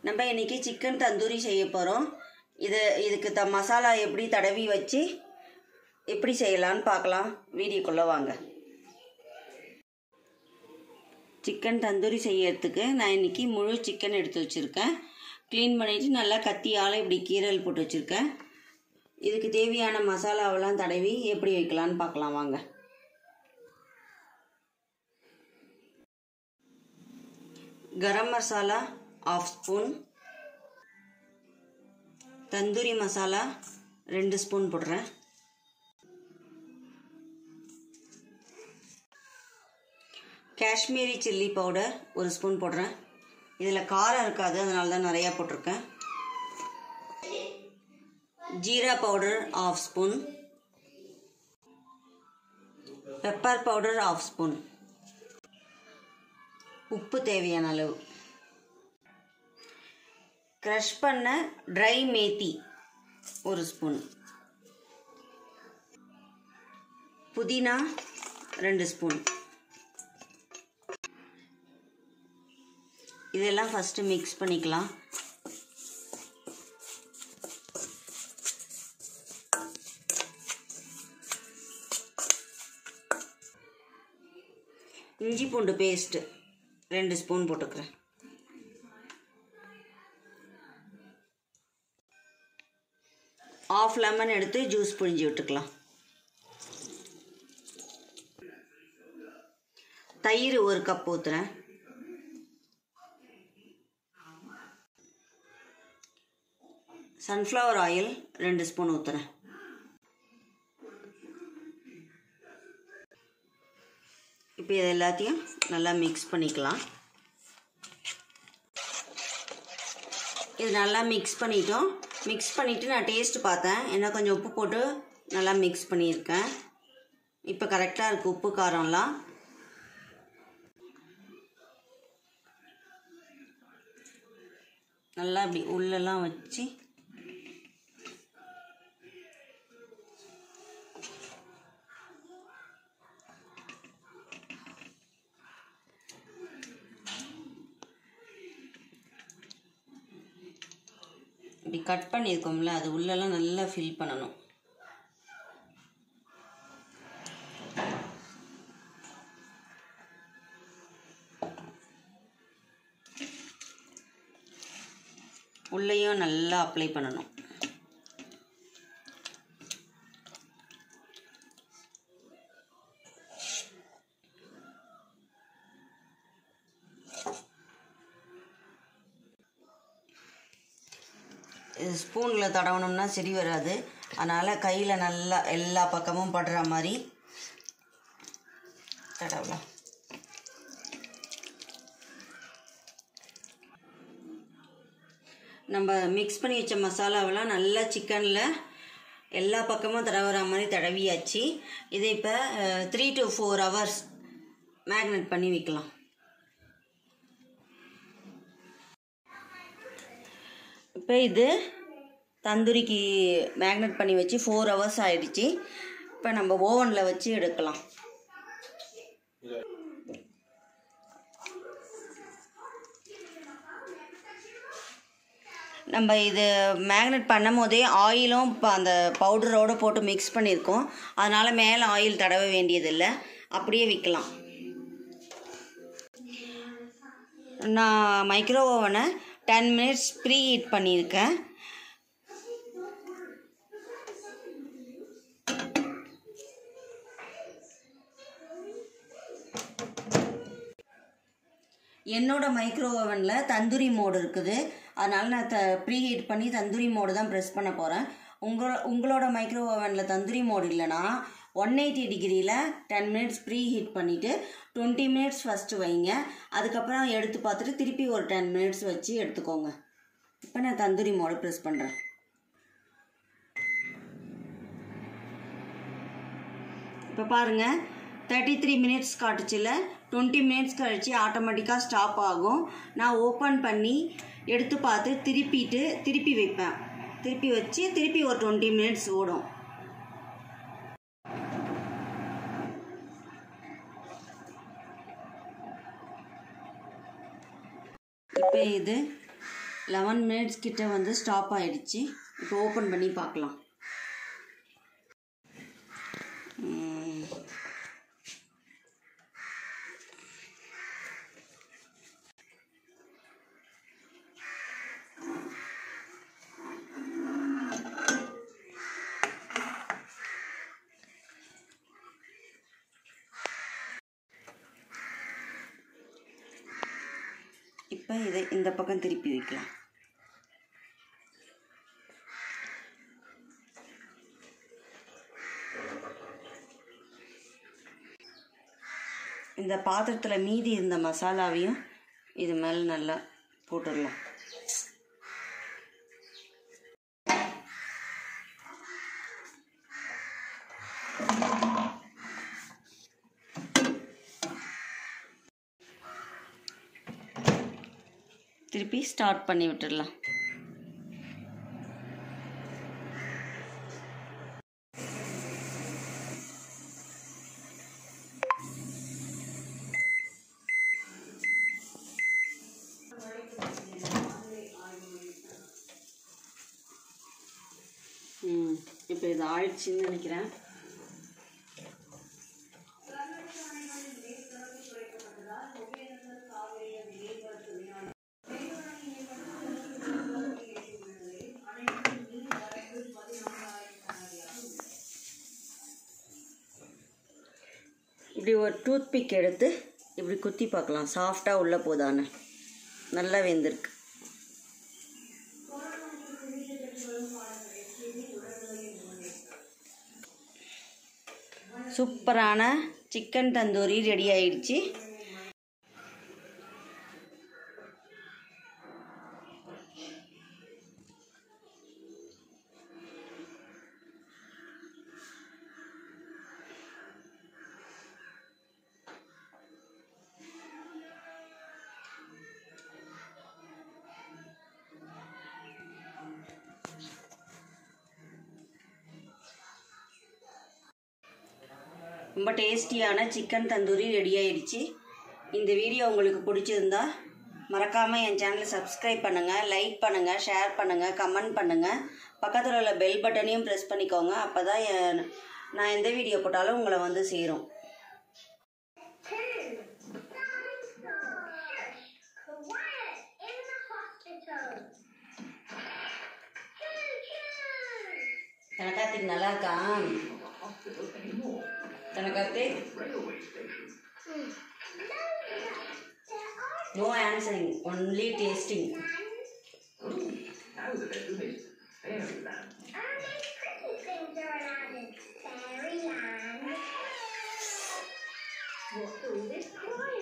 நம்ம இன்னைக்கு சிக்கன் தந்தூரி செய்ய போகிறோம் இது இதுக்கு த மசாலா எப்படி தடவி வச்சு எப்படி செய்யலான்னு பார்க்கலாம் வீடியோக்குள்ளே வாங்க சிக்கன் தந்தூரி செய்யறதுக்கு நான் இன்னைக்கு முழு சிக்கன் எடுத்து வச்சுருக்கேன் க்ளீன் பண்ணிவிட்டு நல்லா கத்தியால் இப்படி கீரல் போட்டு வச்சுருக்கேன் இதுக்கு தேவையான மசாலாவெல்லாம் தடவி எப்படி வைக்கலான்னு பார்க்கலாம் வாங்க கரம் மசாலா ஆஃப் ஸ்பூன் தந்தூரி மசாலா ரெண்டு ஸ்பூன் போடுறேன் காஷ்மீரி சில்லி பவுடர் ஒரு ஸ்பூன் போடுறேன் இதில் காரம் இருக்காது அதனால தான் நிறையா போட்டிருக்கேன் ஜீரா powder half spoon pepper powder half spoon உப்பு தேவையான அளவு க்ரஷ் பண்ண ட்ரை மேத்தி ஒரு ஸ்பூன் புதினா ரெண்டு ஸ்பூன் இதெல்லாம் ஃபஸ்ட்டு மிக்ஸ் பண்ணிக்கலாம் இஞ்சி பூண்டு பேஸ்ட்டு ரெண்டு ஸ்பூன் போட்டுக்கிறேன் ஆஃப் லெமன் எடுத்து ஜூஸ் புழிஞ்சு விட்டுக்கலாம் தயிர் ஒரு கப் ஊற்றுறேன் சன்ஃப்ளவர் ஆயில் ரெண்டு ஸ்பூன் ஊற்றுறேன் இப்போ இது எல்லாத்தையும் நல்லா மிக்ஸ் பண்ணிக்கலாம் இது நல்லா மிக்ஸ் பண்ணிட்டோம் மிக்ஸ் பண்ணிவிட்டு நான் டேஸ்ட் பார்த்தேன் என்ன கொஞ்சம் உப்பு போட்டு நல்லா மிக்ஸ் பண்ணியிருக்கேன் இப்போ கரெக்டாக இருக்குது உப்பு காரம்லாம் நல்லா அப்படி உள்ளெல்லாம் வச்சு இப்படி கட் பண்ணியிருக்கோம்ல அது உள்ளெல்லாம் நல்லா ஃபில் பண்ணணும் உள்ளேயும் நல்லா அப்ளை பண்ணணும் இது ஸ்பூனில் தடவணும்னா சரி வராது அதனால் கையில் நல்லா எல்லா பக்கமும் படுற மாதிரி தடவலாம் நம்ம மிக்ஸ் பண்ணி வச்ச மசாலாவெல்லாம் நல்லா சிக்கனில் எல்லா பக்கமும் தடவுற மாதிரி தடவியாச்சு இதை இப்போ three to four hours marinate பண்ணி வைக்கலாம் இப்போ இது தந்தூரிக்கு மேக்னெட் பண்ணி வச்சு ஃபோர் ஹவர்ஸ் ஆயிடுச்சு இப்போ நம்ம ஓவனில் வச்சு எடுக்கலாம் நம்ம இது மேக்னெட் பண்ணும் போதே ஆயிலும் இப்போ அந்த பவுடரோடு போட்டு மிக்ஸ் பண்ணியிருக்கோம் அதனால் மேலே ஆயில் தடவ வேண்டியதில்லை அப்படியே விற்கலாம் நான் மைக்ரோ ஓவனை டென் மினிட்ஸ் ப்ரீ ஹீட் பண்ணியிருக்கேன் என்னோட மைக்ரோ ஓவனில் தந்தூரி மோடு இருக்குது அதனால் நான் த ப்ரீ ஹீட் பண்ணி தந்தூரி மோடு தான் ப்ரெஸ் பண்ண போகிறேன் உங்கள் உங்களோட மைக்ரோ ஓவனில் தந்தூரி மோடு இல்லைன்னா ஒன் எயிட்டி டிகிரியில் டென் மினிட்ஸ் ப்ரீ ஹீட் பண்ணிவிட்டு டுவெண்ட்டி மினிட்ஸ் ஃபஸ்ட்டு வைங்க அதுக்கப்புறம் எடுத்து பார்த்துட்டு திருப்பி ஒரு டென் மினிட்ஸ் வச்சு எடுத்துக்கோங்க இப்போ நான் தந்தூரி மோடு ப்ரெஸ் பண்ணுறேன் இப்போ பாருங்கள் தேர்ட்டி த்ரீ மினிட்ஸ் காட்டுச்சுல டுவெண்ட்டி மினிட்ஸ் கழித்து ஆட்டோமேட்டிக்காக ஸ்டாப் ஆகும் நான் ஓப்பன் பண்ணி எடுத்து பார்த்து திருப்பிட்டு திருப்பி வைப்பேன் திருப்பி வச்சு திருப்பி ஒரு டுவெண்ட்டி மினிட்ஸ் ஓடும் இப்போ இது லெவன் மினிட்ஸ் கிட்ட வந்து ஸ்டாப் ஆயிடுச்சு இப்போ ஓப்பன் பண்ணி பார்க்கலாம் ம். இப்போ இதை இந்த பக்கம் திருப்பி வைக்கலாம் இந்த பாத்திரத்தில் மீதி இருந்த மசாலாவையும் இது மேலே நல்லா போட்டுடலாம் திருப்பி ஸ்டார்ட் பண்ணி விட்டுடலாம் ம் இப்போ இது ஆயிடுச்சுன்னு நினைக்கிறேன் இப்படி ஒரு டூத் பிக் எடுத்து இப்படி குத்தி பார்க்கலாம் சாஃப்டாக உள்ளே போதான்னு நல்லா வெந்திருக்கு சூப்பரான சிக்கன் தந்தூரி ரெடி ஆயிடுச்சு ரொம்ப டேஸ்டியான சிக்கன் தந்தூரி ரெடி ஆயிடுச்சு இந்த வீடியோ உங்களுக்கு பிடிச்சிருந்தா மறக்காமல் என் சேனலை சப்ஸ்கிரைப் பண்ணுங்கள் லைக் பண்ணுங்கள் ஷேர் பண்ணுங்கள் கமெண்ட் பண்ணுங்கள் பக்கத்தில் உள்ள பெல் பட்டனையும் ப்ரெஸ் பண்ணிக்கோங்க அப்போ தான் என் நான் எந்த வீடியோ போட்டாலும் உங்களை வந்து சேரும் Quiet in the hospital. தனக்கார்த்திக் நல்லா இருக்கா தனக்கார்த்திக் no answering only tasting Now the bedroom is fairyland. Only pretty things are allowed in fairyland. What's all this quiet